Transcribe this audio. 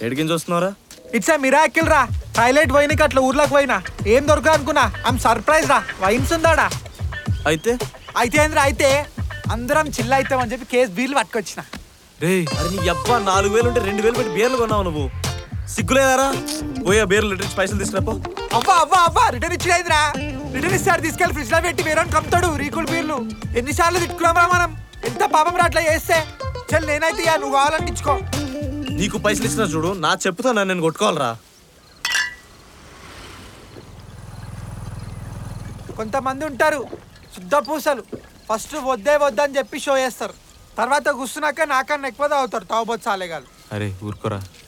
ఎడిగిన చూస్తున్నారా it's a miracle రా highlight వైన్కి అట్లా ఊర్లోకి పోయినా ఏం దొరకదు అనుకున్నా ఐమ్ సర్ప్రైజ్ రా వైన్స్ ఉందాడా అయితే అయితే ఏంద్రా అయితే అందరం చిల్ అవుతామని చెప్పి కేసు బీర్లు పట్టుకొచ్చిన రే అరే నీ అబ్బా నాలుగు వేలు ఉంటే రెండు వేలు పెట్టి బీర్లు కొన్నావు నువ్వు సిగ్గులేదారా పోయా బీర్లు లీటర్ పైసలు తీసుకురాపో అవ్వా అవ్వా అవ్వా రిటర్న్ ఇచ్చినైందిరా రిటర్న్ ఇస్తాడు తీసుకెళ్ళి ఫ్రిడ్జ్ లో పెట్టి వేరే కమ్ముతాడు రీకుల్ బీర్లు ఎన్నిసార్లు తిట్టుకున్నామరా మనం ఎంత పాపం రా అట్లా చేస్తే చల్ నేనైతే ఇక నువ్వు కావాలంటే ఇచ్చుకో నీకు పైసలు ఇస్తున్నా చూడు నా చెప్పుతో నన్ను నేను కొట్టుకోవాలరా కొంతమంది ఉంటారు శుద్ధ పూసలు ఫస్ట్ వద్దే వద్దని చెప్పి షో చేస్తారు తర్వాత కూర్చున్నాక నాకన్నా ఎక్కువ తాగుతారు తాగుబోతు సాలేగాలు అరే ఊరుకోరా